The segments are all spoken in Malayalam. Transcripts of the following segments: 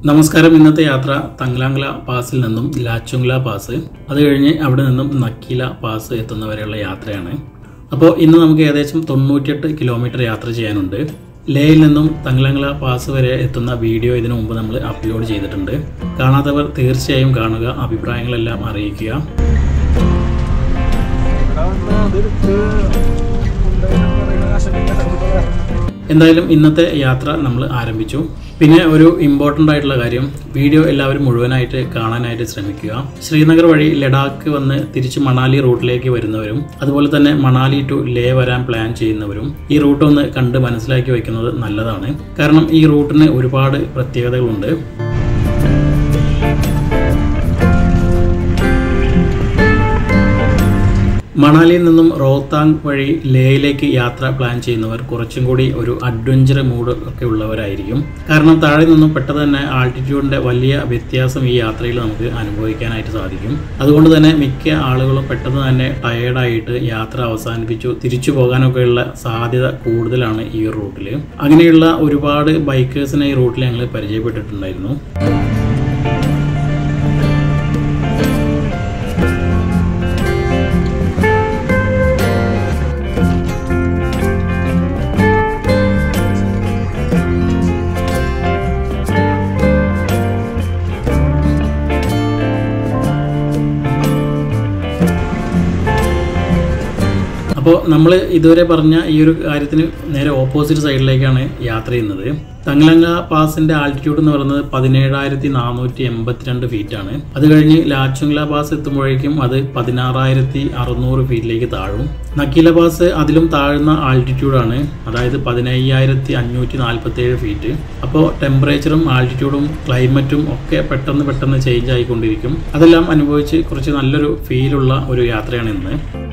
നമസ്കാരം ഇന്നത്തെ യാത്ര തങ്ലാംഗ്ല പാസിൽ നിന്നും ലാച്ചുങ്ല പാസ് അത് കഴിഞ്ഞ് അവിടെ നിന്നും നക്കീല പാസ് എത്തുന്നവരെയുള്ള യാത്രയാണ് അപ്പോൾ ഇന്ന് നമുക്ക് ഏകദേശം തൊണ്ണൂറ്റിയെട്ട് കിലോമീറ്റർ യാത്ര ചെയ്യാനുണ്ട് ലേയിൽ നിന്നും തങ്ലാംഗ്ല പാസ് വരെ എത്തുന്ന വീഡിയോ ഇതിനു മുമ്പ് നമ്മൾ അപ്ലോഡ് ചെയ്തിട്ടുണ്ട് കാണാത്തവർ തീർച്ചയായും കാണുക അഭിപ്രായങ്ങളെല്ലാം അറിയിക്കുക എന്തായാലും ഇന്നത്തെ യാത്ര നമ്മൾ ആരംഭിച്ചു പിന്നെ ഒരു ഇമ്പോർട്ടൻ്റ് ആയിട്ടുള്ള കാര്യം വീഡിയോ എല്ലാവരും മുഴുവനായിട്ട് കാണാനായിട്ട് ശ്രമിക്കുക ശ്രീനഗർ വഴി ലഡാക്ക് വന്ന് തിരിച്ച് മണാലി റൂട്ടിലേക്ക് വരുന്നവരും അതുപോലെ തന്നെ മണാലി ടു ലേ വരാൻ പ്ലാൻ ചെയ്യുന്നവരും ഈ റൂട്ട് ഒന്ന് കണ്ട് മനസ്സിലാക്കി വയ്ക്കുന്നത് നല്ലതാണ് കാരണം ഈ റൂട്ടിന് ഒരുപാട് പ്രത്യേകതകളുണ്ട് മണാലിയിൽ നിന്നും റോത്താങ് വഴി ലേയിലേക്ക് യാത്ര പ്ലാൻ ചെയ്യുന്നവർ കുറച്ചും കൂടി ഒരു അഡ്വഞ്ചർ മൂഡ് ഒക്കെ ഉള്ളവരായിരിക്കും കാരണം താഴെ നിന്നും പെട്ടെന്ന് തന്നെ ആൾട്ടിറ്റ്യൂഡിന്റെ വലിയ വ്യത്യാസം ഈ യാത്രയിൽ നമുക്ക് അനുഭവിക്കാനായിട്ട് സാധിക്കും അതുകൊണ്ട് തന്നെ മിക്ക ആളുകളും പെട്ടെന്ന് തന്നെ ടയേർഡായിട്ട് യാത്ര അവസാനിപ്പിച്ചു തിരിച്ചു പോകാനൊക്കെയുള്ള സാധ്യത കൂടുതലാണ് ഈ റൂട്ടിൽ അങ്ങനെയുള്ള ഒരുപാട് ബൈക്കേഴ്സിനെ ഈ റൂട്ടിൽ ഞങ്ങൾ പരിചയപ്പെട്ടിട്ടുണ്ടായിരുന്നു അപ്പോൾ നമ്മൾ ഇതുവരെ പറഞ്ഞ ഈ ഒരു കാര്യത്തിന് നേരെ ഓപ്പോസിറ്റ് സൈഡിലേക്കാണ് യാത്ര ചെയ്യുന്നത് തങ്ങലങ്ക പാസിന്റെ ആൾട്ടിറ്റ്യൂഡ് എന്ന് പറയുന്നത് പതിനേഴായിരത്തി നാനൂറ്റി എൺപത്തിരണ്ട് ഫീറ്റ് ആണ് അത് കഴിഞ്ഞ് ലാച്ചുങ്ല പാസ് എത്തുമ്പോഴേക്കും അത് പതിനാറായിരത്തി അറുന്നൂറ് ഫീറ്റിലേക്ക് താഴും നക്കീല പാസ് അതിലും താഴ്ന്ന ആൾട്ടിറ്റ്യൂഡാണ് അതായത് പതിനയ്യായിരത്തി അഞ്ഞൂറ്റി നാൽപ്പത്തി ഏഴ് ഫീറ്റ് അപ്പോൾ ടെമ്പറേച്ചറും ആൾട്ടിറ്റ്യൂഡും ക്ലൈമറ്റും ഒക്കെ പെട്ടെന്ന് പെട്ടെന്ന് ചേഞ്ച് ആയിക്കൊണ്ടിരിക്കും അതെല്ലാം അനുഭവിച്ച് കുറച്ച് നല്ലൊരു ഫീലുള്ള ഒരു യാത്രയാണ് ഇന്ന്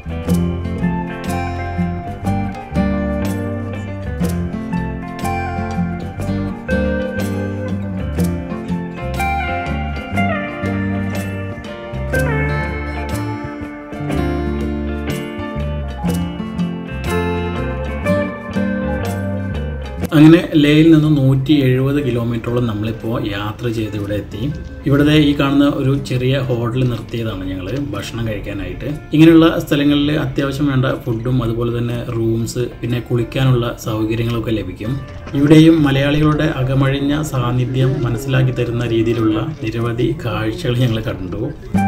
അങ്ങനെ ലേയിൽ നിന്ന് നൂറ്റി എഴുപത് കിലോമീറ്ററോളം നമ്മളിപ്പോൾ യാത്ര ചെയ്ത് ഇവിടെ എത്തി ഇവിടുത്തെ ഈ കാണുന്ന ഒരു ചെറിയ ഹോട്ടലിൽ നിർത്തിയതാണ് ഞങ്ങൾ ഭക്ഷണം കഴിക്കാനായിട്ട് ഇങ്ങനെയുള്ള സ്ഥലങ്ങളിൽ അത്യാവശ്യം വേണ്ട ഫുഡും അതുപോലെ തന്നെ റൂംസ് പിന്നെ കുളിക്കാനുള്ള സൗകര്യങ്ങളൊക്കെ ലഭിക്കും ഇവിടെയും മലയാളികളുടെ അകമഴിഞ്ഞ സാന്നിധ്യം മനസ്സിലാക്കി തരുന്ന രീതിയിലുള്ള നിരവധി കാഴ്ചകൾ ഞങ്ങൾ കണ്ടു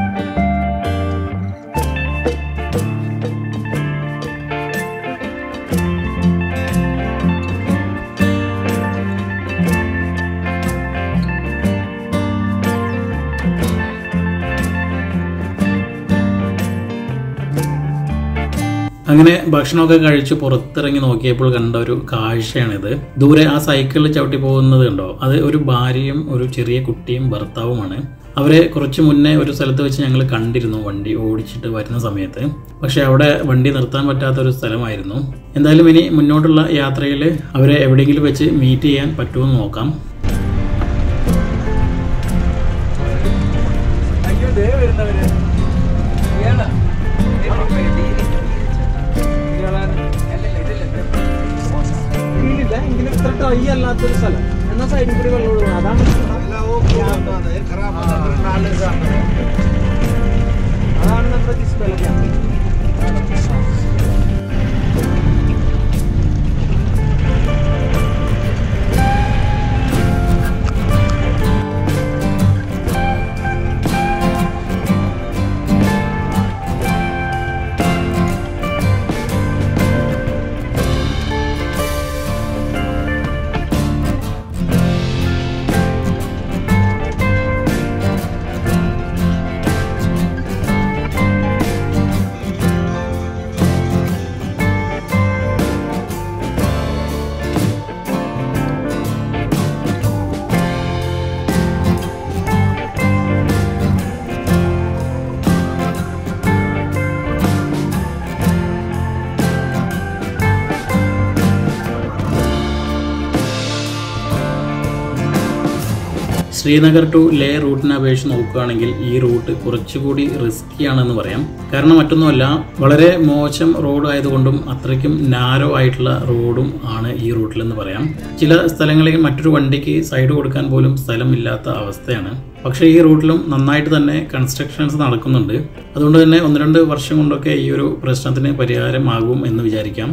അങ്ങനെ ഭക്ഷണമൊക്കെ കഴിച്ച് പുറത്തിറങ്ങി നോക്കിയപ്പോൾ കണ്ട ഒരു കാഴ്ചയാണിത് ദൂരെ ആ സൈക്കിളിൽ ചവിട്ടി പോകുന്നത് കണ്ടോ അത് ഒരു ഭാര്യയും ഒരു ചെറിയ കുട്ടിയും ഭർത്താവുമാണ് അവരെ കുറച്ച് മുന്നേ ഒരു സ്ഥലത്ത് വെച്ച് ഞങ്ങൾ കണ്ടിരുന്നു വണ്ടി ഓടിച്ചിട്ട് വരുന്ന സമയത്ത് പക്ഷെ അവിടെ വണ്ടി നിർത്താൻ പറ്റാത്ത ഒരു സ്ഥലമായിരുന്നു എന്തായാലും ഇനി മുന്നോട്ടുള്ള യാത്രയിൽ അവരെ എവിടെയെങ്കിലും വെച്ച് മീറ്റ് ചെയ്യാൻ പറ്റുമോ എന്ന് നോക്കാം അയ്യോ ദേ വരുന്നവര് ഇയാളാ? ഇതിലില്ല, എങ്കിലും ഇത്ര ഡ്രൈ അല്ലാത്തൊരു സ്ഥലം എന്നാ സൈഡിൽ കൂടി വെള്ളം ഒഴുകണം അതാണ് അതാണ് നമ്മുടെ display camp Srinagar to Leh റൂട്ടിനെ അപേക്ഷിച്ച് നോക്കുകയാണെങ്കിൽ ഈ റൂട്ട് കുറച്ചുകൂടി റിസ്കി ആണെന്ന് പറയാം കാരണം മറ്റൊന്നുമല്ല വളരെ മോശം റോഡ് ആയതുകൊണ്ടും അത്രയ്ക്കും നാരോ ആയിട്ടുള്ള റോഡും ആണ് ഈ റൂട്ടിലെന്ന് പറയാം ചില സ്ഥലങ്ങളിൽ മറ്റൊരു വണ്ടിക്ക് സൈഡ് കൊടുക്കാൻ പോലും സ്ഥലമില്ലാത്ത അവസ്ഥയാണ് പക്ഷേ ഈ റൂട്ടിലും നന്നായിട്ട് തന്നെ കൺസ്ട്രക്ഷൻസ് നടക്കുന്നുണ്ട് അതുകൊണ്ട് തന്നെ ഒന്ന് രണ്ട് വർഷം കൊണ്ടൊക്കെ ഈ ഒരു പ്രശ്നത്തിന് പരിഹാരമാകും എന്ന് വിചാരിക്കാം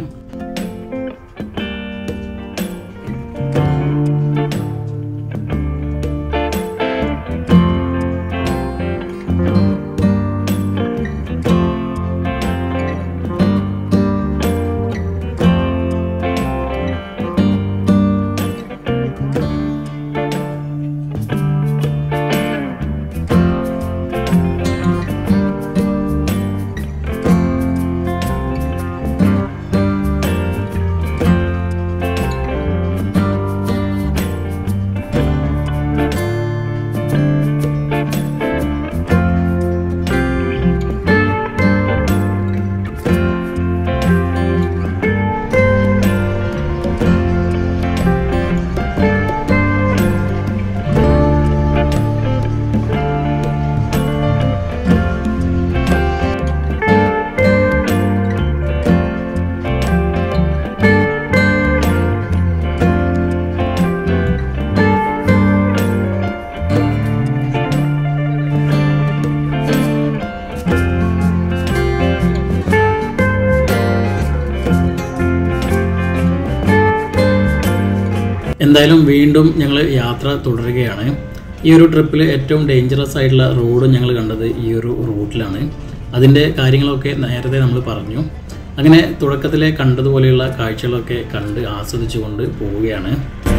എന്തായാലും വീണ്ടും ഞങ്ങൾ യാത്ര തുടരുകയാണ് ഈ ഒരു ട്രിപ്പിൽ ഏറ്റവും ഡേഞ്ചറസ് ആയിട്ടുള്ള റോഡ് ഞങ്ങൾ കണ്ടത് ഈ ഒരു റൂട്ടിലാണ് അതിൻ്റെ കാര്യങ്ങളൊക്കെ നേരത്തെ നമ്മൾ പറഞ്ഞു അങ്ങനെ തുടക്കത്തിലെ കണ്ടതുപോലെയുള്ള കാഴ്ചകളൊക്കെ കണ്ട് ആസ്വദിച്ചുകൊണ്ട് പോവുകയാണ്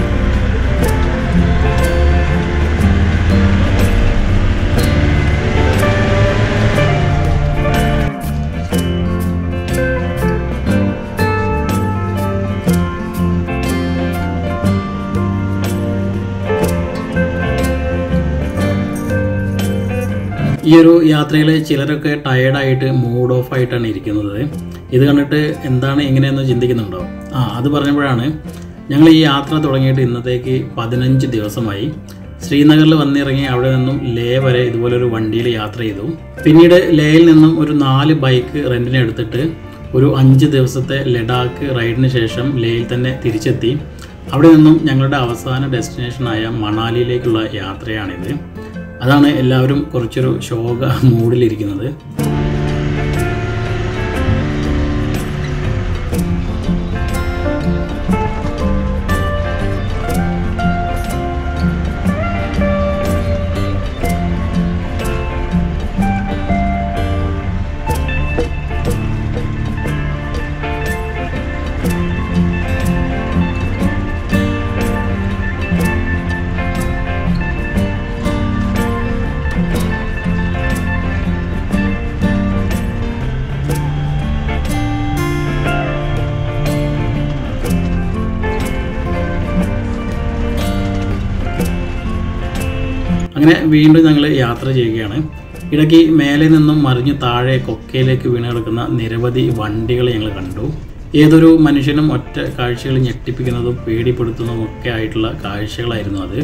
ഈ ഒരു യാത്രയിൽ ചിലരൊക്കെ ടയേർഡായിട്ട് മൂഡ് ഓഫ് ആയിട്ടാണ് ഇരിക്കുന്നത് ഇത് കണ്ടിട്ട് എന്താണ് ഇങ്ങനെയെന്ന് ചിന്തിക്കുന്നുണ്ടോ ആ അത് പറഞ്ഞപ്പോഴാണ് ഞങ്ങൾ ഈ യാത്ര തുടങ്ങിയിട്ട് ഇന്നത്തേക്ക് പതിനഞ്ച് ദിവസമായി ശ്രീനഗറിൽ വന്നിറങ്ങി അവിടെ നിന്നും ലേ വരെ ഇതുപോലെ ഒരു വണ്ടിയിൽ യാത്ര ചെയ്തു പിന്നീട് ലേയിൽ നിന്നും ഒരു നാല് ബൈക്ക് റെന്റിന് എടുത്തിട്ട് ഒരു അഞ്ച് ദിവസത്തെ ലഡാക്ക് റൈഡിന് ശേഷം ലേയിൽ തന്നെ തിരിച്ചെത്തി അവിടെ നിന്നും ഞങ്ങളുടെ അവസാന ഡെസ്റ്റിനേഷനായ മണാലിയിലേക്കുള്ള യാത്രയാണിത് അതാണ് എല്ലാവരും കുറച്ചൊരു ശോക മൂഡിലിരിക്കുന്നത് അങ്ങനെ വീണ്ടും ഞങ്ങൾ യാത്ര ചെയ്യുകയാണ് ഇടയ്ക്ക് മേലെ നിന്നും മറിഞ്ഞ് താഴെ കൊക്കയിലേക്ക് വീണ് കിടക്കുന്ന നിരവധി വണ്ടികൾ ഞങ്ങൾ കണ്ടു ഏതൊരു മനുഷ്യനും ഒറ്റ കാഴ്ചകൾ ഞെട്ടിപ്പിക്കുന്നതും പേടിപ്പെടുത്തുന്നതും ഒക്കെ ആയിട്ടുള്ള കാഴ്ചകളായിരുന്നു അത്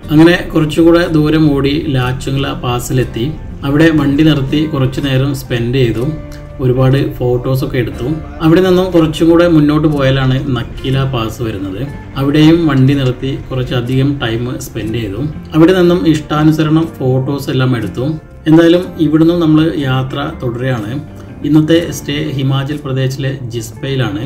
അങ്ങനെ കുറച്ചുകൂടെ ദൂരം ഓടി ലാച്ചുങ്ല പാസിലെത്തി അവിടെ വണ്ടി നിർത്തി കുറച്ചു നേരം സ്പെൻഡ് ചെയ്തു ഒരുപാട് ഫോട്ടോസൊക്കെ എടുത്തു അവിടെ നിന്നും കുറച്ചും കൂടെ മുന്നോട്ട് പോയാലാണ് നക്കീല പാസ് വരുന്നത് അവിടെയും വണ്ടി നിർത്തി കുറച്ചധികം ടൈം സ്പെൻഡ് ചെയ്തു അവിടെ നിന്നും ഇഷ്ടാനുസരണം ഫോട്ടോസ് എല്ലാം എടുത്തു എന്തായാലും ഇവിടുന്ന് നമ്മൾ യാത്ര തുടരുകയാണ് ഇന്നത്തെ സ്റ്റേ ഹിമാചൽ പ്രദേശിലെ ജിസ്പയിലാണ്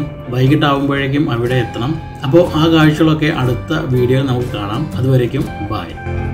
വൈകിട്ടാവുമ്പോഴേക്കും അവിടെ എത്തണം അപ്പോൾ ആ കാഴ്ചകളൊക്കെ അടുത്ത വീഡിയോയിൽ നമുക്ക് കാണാം അതുവരേക്കും ബായ്